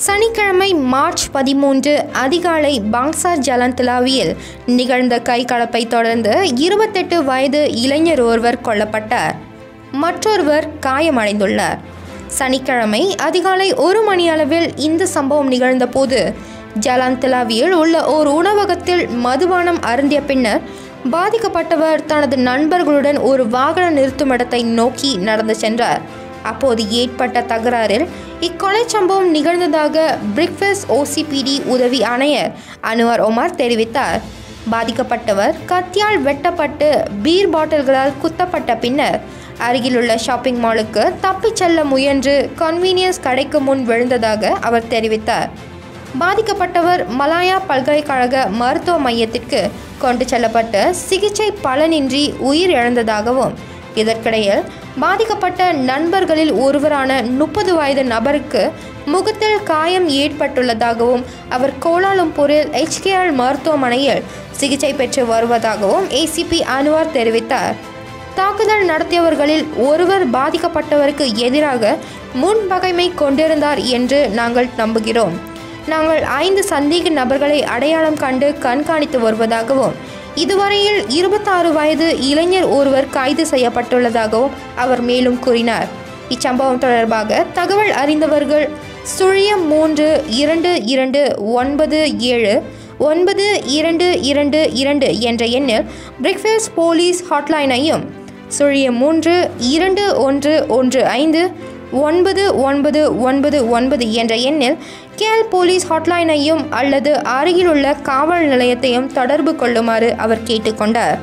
சனிக்கிழமை மார்ச் பதிமூன்று அதிகாலை பாங்சார் ஜலந்திலாவியில் நிகழ்ந்த கைகலப்பை தொடர்ந்து இருபத்தெட்டு வயது இளைஞர் ஒருவர் கொல்லப்பட்டார் மற்றொருவர் காயமடைந்துள்ளார் சனிக்கிழமை அதிகாலை ஒரு மணி அளவில் இந்த சம்பவம் நிகழ்ந்தபோது ஜலாந்திலாவியில் உள்ள ஓர் உணவகத்தில் மதுபானம் அருந்திய பின்னர் பாதிக்கப்பட்டவர் தனது நண்பர்களுடன் ஒரு வாகன நிறுத்துமிடத்தை நோக்கி நடந்து சென்றார் அப்போது ஏற்பட்ட தகராறில் இக்கொலை சம்பவம் நிகழ்ந்ததாக பிரிக்ஃபெஸ் ஓசிபிடி உதவி ஆணையர் அனுவர் ஒமார் தெரிவித்தார் பாதிக்கப்பட்டவர் கத்தியால் வெட்டப்பட்டு பீர் பாட்டில்களால் குத்தப்பட்ட பின்னர் அருகிலுள்ள ஷாப்பிங் மாலுக்கு தப்பிச் செல்ல முயன்று கன்வீனியன்ஸ் கடைக்கு முன் விழுந்ததாக அவர் தெரிவித்தார் பாதிக்கப்பட்டவர் மலாயா பல்கலைக்கழக மருத்துவ மையத்திற்கு கொண்டு செல்லப்பட்டு சிகிச்சை பலனின்றி உயிர் இழந்ததாகவும் இதற்கிடையில் பாதிக்கப்பட்ட நண்பர்களில் ஒருவரான முப்பது வயது நபருக்கு முகத்தில் காயம் ஏற்பட்டுள்ளதாகவும் அவர் கோலாலம்பூரில் ஹெச்கேஎல் மருத்துவமனையில் சிகிச்சை பெற்று வருவதாகவும் ஏசிபி அனுவார் தெரிவித்தார் தாக்குதல் நடத்தியவர்களில் ஒருவர் பாதிக்கப்பட்டவருக்கு எதிராக முன்பகைமை கொண்டிருந்தார் என்று நாங்கள் நம்புகிறோம் நாங்கள் ஐந்து சந்தேக நபர்களை அடையாளம் கண்டு கண்காணித்து வருவதாகவும் இதுவரையில் இருபத்தாறு வயது இளைஞர் ஒருவர் கைது செய்யப்பட்டுள்ளதாகவும் அவர் மேலும் கூறினார் இச்சம்பவம் தொடர்பாக தகவல் அறிந்தவர்கள் சுழியம் மூன்று இரண்டு இரண்டு ஒன்பது ஏழு ஒன்பது இரண்டு இரண்டு இரண்டு என்ற எண்ணில் பிரிக்ஃபேஸ் போலீஸ் ஹாட்லைனையும் சுழியம் மூன்று இரண்டு ஒன்று ஒன்று ஐந்து ஒன்பது ஒன்பது ஒன்பது ஒன்பது என்ற எண்ணில் கேல் போலீஸ் ஹாட்லைனையும் அல்லது அருகிலுள்ள காவல் நிலையத்தையும் தொடர்பு கொள்ளுமாறு அவர் கேட்டுக்கொண்டார்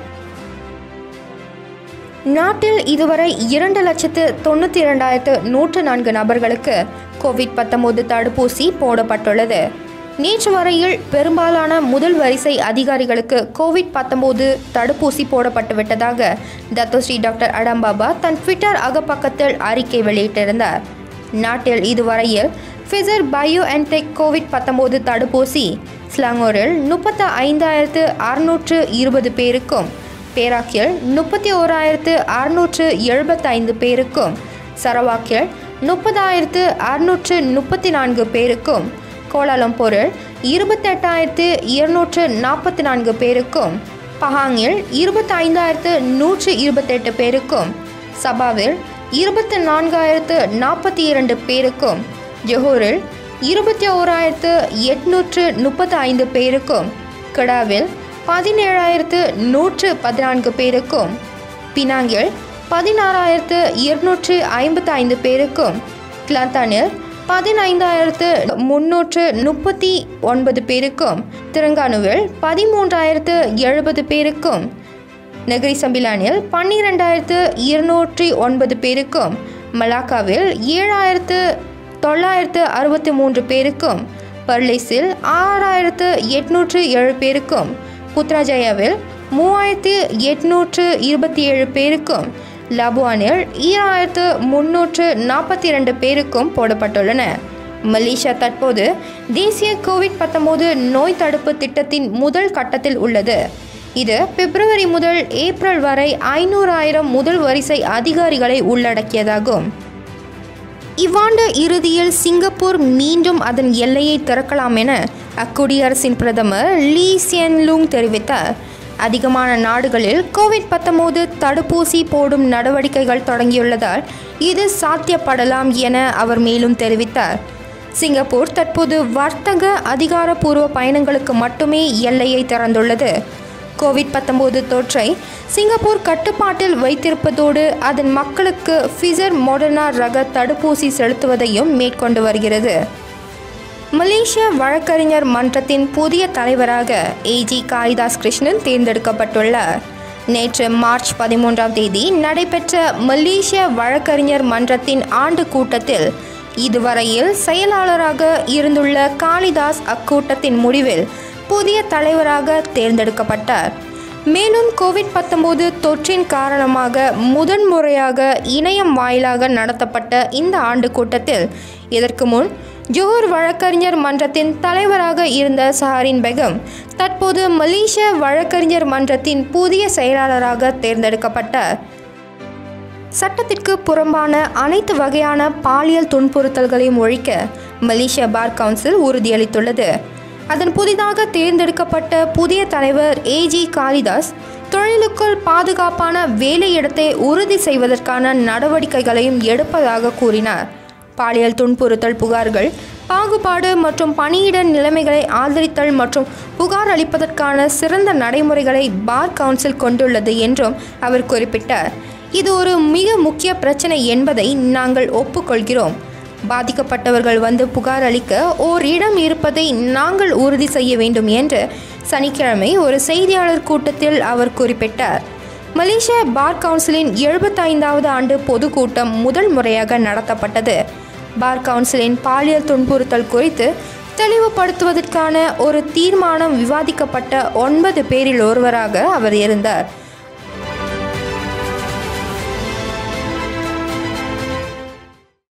நாட்டில் இதுவரை இரண்டு லட்சத்து தொண்ணூற்றி இரண்டாயிரத்து நூற்று நான்கு நபர்களுக்கு கோவிட் பத்தொன்பது தடுப்பூசி போடப்பட்டுள்ளது நேற்று வரையில் பெரும்பாலான முதல் வரிசை அதிகாரிகளுக்கு கோவிட் பத்தொன்பது தடுப்பூசி போடப்பட்டு விட்டதாக தத்தோஸ்ரீ டாக்டர் அடம்பாபா தன் ட்விட்டர் அகப்பக்கத்தில் அறிக்கை வெளியிட்டிருந்தார் நாட்டில் இதுவரையில் ஃபிசர் பயோ என்டெக் கோவிட் பத்தொன்பது தடுப்பூசி ஸ்லாங்கோரில் முப்பத்து ஐந்தாயிரத்து அறுநூற்று இருபது பேருக்கும் பேராக்கில் முப்பத்தி ஓராயிரத்து அறுநூற்று எழுபத்தைந்து பேருக்கும் சரவாக்கில் முப்பதாயிரத்து அறுநூற்று முப்பத்தி நான்கு பேருக்கும் கோலாலம்பூரில் இருபத்தெட்டாயிரத்து இருநூற்று நாற்பத்தி நான்கு பேருக்கும் பஹாங்கில் இருபத்தைந்தாயிரத்து நூற்று இருபத்தெட்டு பேருக்கும் சபாவில் இருபத்தி நான்காயிரத்து நாற்பத்தி இரண்டு பேருக்கும் ஜொஹூரில் இருபத்தி ஓராயிரத்து எட்நூற்று முப்பத்தி ஐந்து பேருக்கும் கிடாவில் பதினேழாயிரத்து நூற்று பதினான்கு பேருக்கும் பினாங்கில் பதினாறாயிரத்து இருநூற்று ஐம்பத்தி ஐந்து பேருக்கும் கிளாந்தானில் பதினைந்தாயிரத்து முன்னூற்று முப்பத்தி ஒன்பது பேருக்கும் திருங்கானுவில் பதிமூன்றாயிரத்து எழுபது பேருக்கும் நெகிரி சம்பிலானில் பன்னிரெண்டாயிரத்து இருநூற்றி ஒன்பது பேருக்கும் மலாக்காவில் ஏழாயிரத்து தொள்ளாயிரத்து அறுபத்தி மூன்று பேருக்கும் பர்லிஸில் ஆறாயிரத்து எட்நூற்று ஏழு பேருக்கும் புத்ராஜயாவில் மூவாயிரத்து எட்நூற்று இருபத்தி ஏழு பேருக்கும் லபுவானில் ஈராயிரத்து முன்னூற்று நாற்பத்தி இரண்டு பேருக்கும் போடப்பட்டுள்ளன மலேசியா தற்போது தேசிய கோவிட் பத்தொன்பது நோய் தடுப்பு திட்டத்தின் முதல் கட்டத்தில் உள்ளது இது பிப்ரவரி முதல் ஏப்ரல் வரை ஐநூறாயிரம் முதல் வரிசை அதிகாரிகளை உள்ளடக்கியதாகும் இவ்வாண்டு இறுதியில் சிங்கப்பூர் மீண்டும் அதன் எல்லையை திறக்கலாம் என அக்குடியரசின் பிரதமர் லீ சியன் லூங் தெரிவித்தார் அதிகமான நாடுகளில் கோவிட் பத்தொன்பது தடுப்பூசி போடும் நடவடிக்கைகள் தொடங்கியுள்ளதால் இது சாத்தியப்படலாம் என அவர் மேலும் தெரிவித்தார் சிங்கப்பூர் தற்போது வர்த்தக அதிகாரப்பூர்வ பயணங்களுக்கு மட்டுமே எல்லையை திறந்துள்ளது கோவிட் பத்தொன்பது தொற்றை சிங்கப்பூர் கட்டுப்பாட்டில் வைத்திருப்பதோடு அதன் மக்களுக்கு ஃபிசர் மோடர்னா ரக தடுப்பூசி செலுத்துவதையும் மேற்கொண்டு வருகிறது மலேசிய வழக்கறிஞர் மன்றத்தின் புதிய தலைவராக ஏஜி காளிதாஸ் கிருஷ்ணன் தேர்ந்தெடுக்கப்பட்டுள்ளார் நேற்று மார்ச் பதிமூன்றாம் தேதி நடைபெற்ற மலேசிய வழக்கறிஞர் மன்றத்தின் ஆண்டு கூட்டத்தில் இதுவரையில் செயலாளராக இருந்துள்ள காளிதாஸ் அக்கூட்டத்தின் முடிவில் புதிய தலைவராக தேர்ந்தெடுக்கப்பட்டார் மேலும் கோவிட் பத்தொன்பது தொற்றின் காரணமாக முதன்முறையாக இணையம் வாயிலாக நடத்தப்பட்ட இந்த ஆண்டு கூட்டத்தில் இதற்கு முன் ஜோஹர் வழக்கறிஞர் மன்றத்தின் தலைவராக இருந்த சஹரின் பெகம் தற்போது மலேசிய வழக்கறிஞர் மன்றத்தின் புதிய செயலாளராக தேர்ந்தெடுக்கப்பட்டார் சட்டத்திற்கு புறம்பான அனைத்து வகையான பாலியல் துன்புறுத்தல்களையும் ஒழிக்க மலேசியா பார் கவுன்சில் உறுதியளித்துள்ளது அதன் புதிதாக தேர்ந்தெடுக்கப்பட்ட புதிய தலைவர் ஏஜி காளிதாஸ் தொழிலுக்குள் பாதுகாப்பான வேலையிடத்தை உறுதி செய்வதற்கான நடவடிக்கைகளையும் எடுப்பதாக கூறினார் பாலியல் துன்புறுத்தல் புகார்கள் பாகுபாடு மற்றும் பணியிட நிலைமைகளை ஆதரித்தல் மற்றும் புகார் அளிப்பதற்கான சிறந்த நடைமுறைகளை பார் கவுன்சில் கொண்டுள்ளது என்றும் அவர் குறிப்பிட்டார் இது ஒரு மிக முக்கிய பிரச்சனை என்பதை நாங்கள் ஒப்புக்கொள்கிறோம் பாதிக்கப்பட்டவர்கள் வந்து புகார் அளிக்க ஓர் இடம் இருப்பதை நாங்கள் உறுதி செய்ய வேண்டும் என்று சனிக்கிழமை ஒரு செய்தியாளர் கூட்டத்தில் அவர் குறிப்பிட்டார் மலேசியா பார் கவுன்சிலின் எழுபத்தைந்தாவது ஆண்டு பொதுக்கூட்டம் முதல் முறையாக நடத்தப்பட்டது பார் கவுன்சிலின் பாலியல் துன்புறுத்தல் குறித்து தெளிவுபடுத்துவதற்கான ஒரு தீர்மானம் விவாதிக்கப்பட்ட ஒன்பது பேரில் ஒருவராக அவர் இருந்தார்